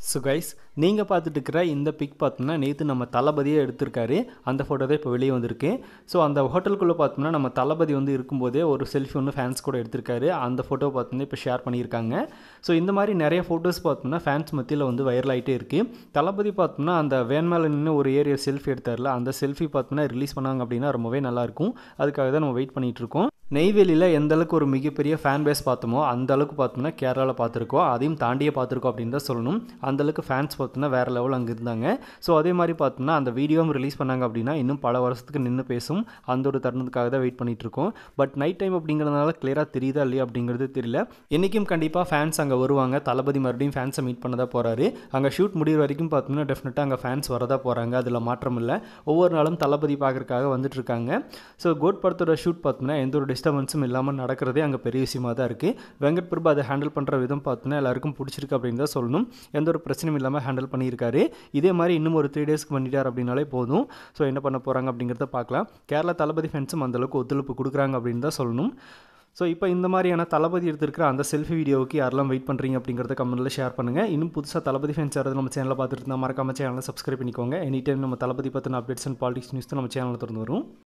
so guys நீங்கள் பார்த்துட்டு இருக்கிற இந்த பிக் பார்த்தோம்னா நேற்று நம்ம தளபதியே எடுத்திருக்காரு அந்த ஃபோட்டோ தான் இப்போ வெளியே வந்திருக்கு ஸோ அந்த ஹோட்டலுக்குள்ளே பார்த்தோம்னா நம்ம தளபதி வந்து இருக்கும்போதே ஒரு செல்ஃபி ஒன்று ஃபேன்ஸ் கூட எடுத்திருக்காரு அந்த ஃபோட்டோ பார்த்தோம்னா இப்போ ஷேர் பண்ணியிருக்காங்க ஸோ இந்த மாதிரி நிறைய ஃபோட்டோஸ் பார்த்தோம்னா ஃபேன்ஸ் மத்தியில் வந்து வைரல் ஆகிட்டே இருக்குது தளபதி பார்த்தோம்னா அந்த வேன் மேலே நின்று ஒரு ஏரியா செல்ஃபி எடுத்தார்ல அந்த செல்ஃபி பார்த்தோம்னா ரிலீஸ் பண்ணாங்க அப்படின்னா ரொம்பவே நல்லாயிருக்கும் அதுக்காக தான் நம்ம வெயிட் பண்ணிகிட்டு இருக்கோம் நெய்வேலியில் எந்த அளவுக்கு ஒரு மிகப்பெரிய ஃபேன் பேஸ் பார்த்தோமோ அந்த அளவுக்கு பார்த்தோம்னா கேரளாவில் பார்த்துருக்கோம் அதையும் தாண்டியே பார்த்துருக்கோம் அப்படின்னு தான் சொல்லணும் அந்த அளவுக்கு ஃபேன்ஸ் பார்த்தோம்னா வேறு லெவல் அங்கே இருந்தாங்க ஸோ அதே மாதிரி பார்த்தோம்னா அந்த வீடியோவும் ரிலீஸ் பண்ணாங்க அப்படின்னா இன்னும் பல வருஷத்துக்கு நின்று பேசும் அந்த ஒரு தருணத்துக்காக தான் வெயிட் பண்ணிட்டு இருக்கோம் பட் நைட் டைம் அப்படிங்கிறதுனால கிளியராக தெரியுதா இல்லையா அப்படிங்கிறது தெரியல இன்றைக்கும் கண்டிப்பாக ஃபேன்ஸ் அங்கே வருவாங்க தளபதி மறுபடியும் ஃபேன்ஸை மீட் பண்ண தான் போகிறாரு அங்கே ஷூட் முடிகிற வரைக்கும் பார்த்தோம்னா டெஃபினட்டாக அங்கே ஃபேன்ஸ் வரதா போகிறாங்க அதில் மாற்றம் இல்லை ஒவ்வொரு நாளும் தளபதி பார்க்கறதுக்காக வந்துட்டு இருக்காங்க ஸோ கோட் படத்தோட ஷூட் பார்த்தோம்னா எந்த ஒரு டிஸ்டர்பன்ஸும் இல்லாமல் நடக்கிறதே அங்கே பெரிய விஷயமா தான் இருக்குது வெங்கட் பிரபு அதை ஹேண்டில் பண்ணுற விதம் பார்த்தோன்னா எல்லாருக்கும் பிடிச்சிருக்கு அப்படின்னு தான் சொல்லணும் எந்த ஒரு பிரச்சனையும் இல்லாமல் ஹேண்டில் பண்ணியிருக்காரு இதே மாதிரி இன்னும் ஒரு த்ரீ டேஸ்க்கு பண்ணிட்டார் அப்படின்னாலே போதும் ஸோ என்ன பண்ண போகிறாங்க அப்படிங்கிறத பார்க்கலாம் கேரளா தளபதி ஃபேன்ஸும் அந்தளவுக்கு ஒத்துழைப்பு கொடுக்குறாங்க அப்படின்னு தான் சொல்லணும் ஸோ இப்போ இந்த மாதிரியான தளபதி எடுத்திருக்கிற அந்த செல்ஃபி வீடியோவுக்கு யாரெல்லாம் வெயிட் பண்ணுறீங்க அப்படிங்கிறத கமெண்ட்டில் ஷேர் பண்ணுங்கள் இன்னும் புதுசாக தளபதி ஃபேன்ஸ் யாராவது நம்ம சேனலில் பார்த்துட்டு இருந்தால் மறக்காம சேனலை சப்ஸ்கிரைப் பண்ணிக்கோங்க எனி டைம் நம்ம தளபதி பற்றின அப்டேட்ஸ் அண்ட் பாலிடிக்ஸ் நியூஸ் தான் நம்ம சேனலில் திறந்து வரும்